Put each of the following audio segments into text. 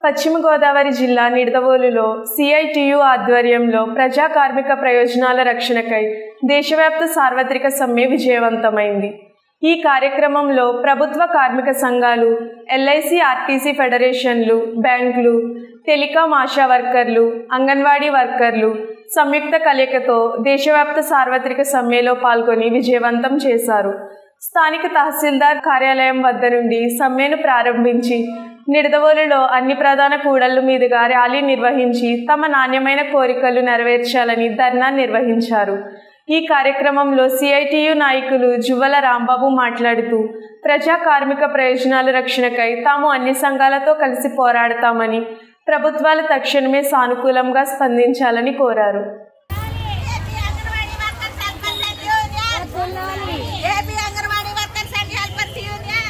పశ్చిమ గోదావరి జిల్లా నిడదవోలులో సిఐటియు ఆధ్వర్యంలో ప్రజా కార్మిక ప్రయోజనాల రక్షణకై దేశవ్యాప్త సార్వత్రిక సమ్మె విజయవంతమైంది ఈ కార్యక్రమంలో ప్రభుత్వ కార్మిక సంఘాలు ఎల్ఐసి ఆర్టీసీ ఫెడరేషన్లు బ్యాంకులు టెలికాం ఆశా వర్కర్లు అంగన్వాడీ వర్కర్లు సంయుక్త కలయికతో దేశవ్యాప్త సార్వత్రిక సమ్మెలో పాల్గొని విజయవంతం చేశారు స్థానిక తహసీల్దార్ కార్యాలయం వద్ద నుండి సమ్మెను ప్రారంభించి నిడదవోలులో అన్ని ప్రధాన కూడళ్ల మీదుగా ర్యాలీ నిర్వహించి తమ నాణ్యమైన కోరికలు నెరవేర్చాలని ధర్నా నిర్వహించారు ఈ కార్యక్రమంలో సిఐటియు నాయకులు జువ్వల రాంబాబు మాట్లాడుతూ ప్రజా కార్మిక ప్రయోజనాల రక్షణకై తాము అన్ని సంఘాలతో కలిసి పోరాడతామని ప్రభుత్వాలు తక్షణమే సానుకూలంగా స్పందించాలని కోరారు AP Anganwadi workers helpers union AP Anganwadi workers and helpers union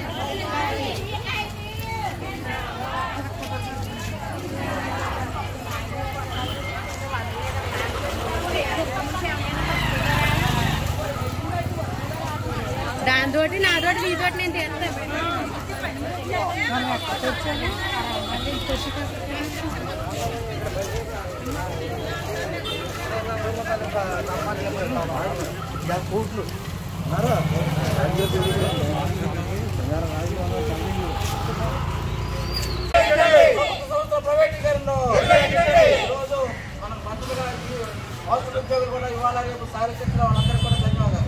దాంతోటి నాతోటి నీతోటి నేను చేస్తాను సంస్థల ప్రైవేటీకరణ ఈరోజు మనం పంతులుగా హాస్పిటల్ ఉద్యోగులు కూడా ఇవాళ రేపు సారశక్తిలో వాళ్ళందరికీ కూడా ధన్యవాదాలు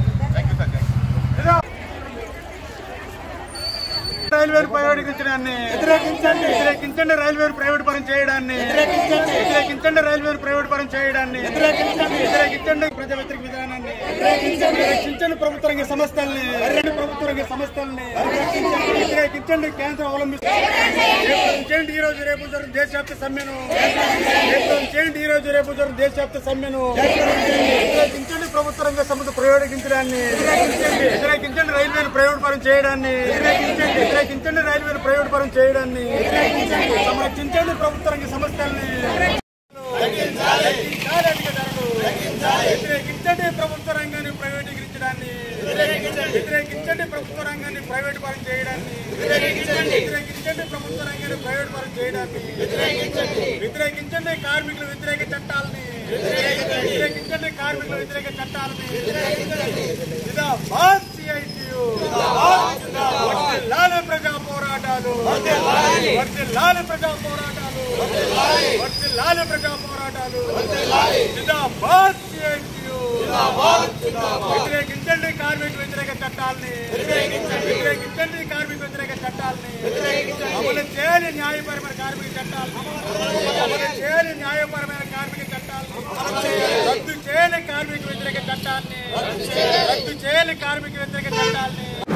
రైల్వేలు ప్రైవేటీకరించడాన్ని వ్యతిరేకించండి వ్యతిరేకించండి రైల్వేలు ప్రైవేట్ పరం చేయడాన్ని వ్యతిరేకించండి వ్యతిరేకించండి రైల్వేలు ప్రైవేట్ పరం చేయడాన్ని వ్యతిరేకించండి వ్యతిరేకించండి ప్రజా వ్యతిరేక విధానాన్ని వ్యతిరేకించండి ప్రభుత్వ రంగ సంస్థల్ని ప్రభుత్వ రంగ సంస్థల్ని వ్యతిరేకించండి కేంద్రం అవలంబించండి ఈ రోజు రేపు జరుగుతున్న దేశవ్యాప్త సమ్మెను చేయండి ఈ రోజు రేపు జరుగుతున్న దేశవ్యాప్త సమ్మెను వ్యతిరేకించండి ప్రభుత్వ రంగ సంస్థ ప్రయోగించడాన్ని వ్యతిరేకించండి రైల్వేలు ప్రైవేట్ పరం చేయడాన్ని వ్యతిరేకించండి వ్యతిరేకించండి రైల్వేలు ప్రైవేట్ పరం చేయడాన్ని సంరక్షించండి ప్రభుత్వ రంగ సంస్థల్ని తగ్గించాలి అధికారులు. వ్యతిరేకించండి ప్రభుత్వ రంగాన్ని ప్రైవేటీకరించడాన్ని వ్యతిరేకించండి ప్రభుత్వ రంగాన్ని ప్రైవేట్ పరం చేయడాన్ని వ్యతిరేకించండి ప్రభుత్వ రంగాన్ని ప్రైవేట్ పరం చేయడాన్ని వ్యతిరేకించండి కార్మికుల వ్యతిరేక చట్టాలని వ్యతిరేకించండి కార్మికుల వ్యతిరేక చట్టాలని జిందాబాద్ సిఐటియు వర్ధిల్లాలి ప్రజా పోరాటాలు వర్ధిల్లాలి ప్రజా పోరాటాలు వర్ధిల్లాలి ప్రజా పోరాటాలు జిందాబాద్ సిఐటియు వ్యతిరేకించండి కార్మిక వ్యతిరేక చట్టాలని వ్యతిరేకించండి కార్మిక వ్యతిరేక చట్టాలని అమలు చేయాలి న్యాయపరమైన కార్మిక చట్టాలను అమలు చేయాలి న్యాయపరమైన కార్మిక చట్టాలను రద్దు చేయాలి కార్మిక వ్యతిరేక చట్టాన్ని రద్దు చేయాలి కార్మిక వ్యతిరేక చట్టాన్ని